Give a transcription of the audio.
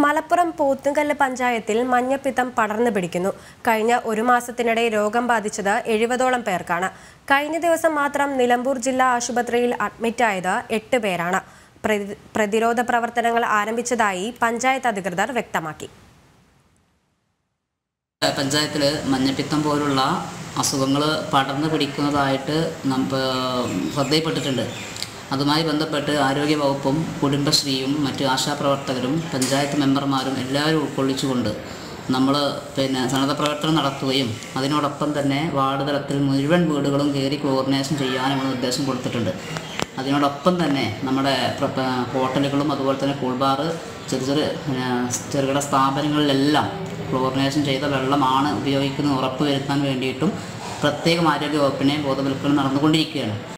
മലപ്പുറം പോത്തുങ്കല്ല് പഞ്ചായത്തിൽ മഞ്ഞപ്പിത്തം പടർന്നു പിടിക്കുന്നു കഴിഞ്ഞ ഒരു മാസത്തിനിടെ രോഗം ബാധിച്ചത് എഴുപതോളം പേർക്കാണ് കഴിഞ്ഞ ദിവസം മാത്രം നിലമ്പൂർ ജില്ലാ ആശുപത്രിയിൽ അഡ്മിറ്റായത് എട്ട് പേരാണ് പ്രതി- പ്രതിരോധ പ്രവർത്തനങ്ങൾ ആരംഭിച്ചതായി പഞ്ചായത്ത് അധികൃതർ വ്യക്തമാക്കി പഞ്ചായത്തിൽ മഞ്ഞപ്പിത്തം പോലുള്ള അസുഖങ്ങൾ പടർന്നു പിടിക്കുന്നതായിട്ട് നമ്മ ശ്രദ്ധയിൽപ്പെട്ടിട്ടുണ്ട് അതുമായി ബന്ധപ്പെട്ട് ആരോഗ്യ വകുപ്പും കുടുംബശ്രീയും മറ്റ് ആശാപ്രവർത്തകരും പഞ്ചായത്ത് മെമ്പർമാരും എല്ലാവരും ഉൾക്കൊള്ളിച്ചുകൊണ്ട് നമ്മൾ പിന്നെ സന്നദ്ധ പ്രവർത്തനം നടത്തുകയും അതിനോടൊപ്പം തന്നെ വാർഡ് തലത്തിൽ മുഴുവൻ വീടുകളും കയറി കോർഡിനേഷൻ ചെയ്യാനും നമ്മൾ നിർദ്ദേശം കൊടുത്തിട്ടുണ്ട് അതിനോടൊപ്പം തന്നെ നമ്മുടെ പ്ര- പ- ഹോട്ടലുകളും അതുപോലെ തന്നെ കൂൾബാറ് ചെറിയ ചെറിയ പിന്നെ ചെറുകിട സ്ഥാപനങ്ങളിലെല്ലാം ക്ലോറിനേഷൻ ചെയ്ത വെള്ളമാണ് ഉപയോഗിക്കുന്നത് ഉറപ്പ് വരുത്താൻ വേണ്ടിയിട്ടും പ്രത്യേകം ആരോഗ്യ വകുപ്പിനെ ബോധവൽക്കരണം നടന്നുകൊണ്ടിരിക്കുകയാണ്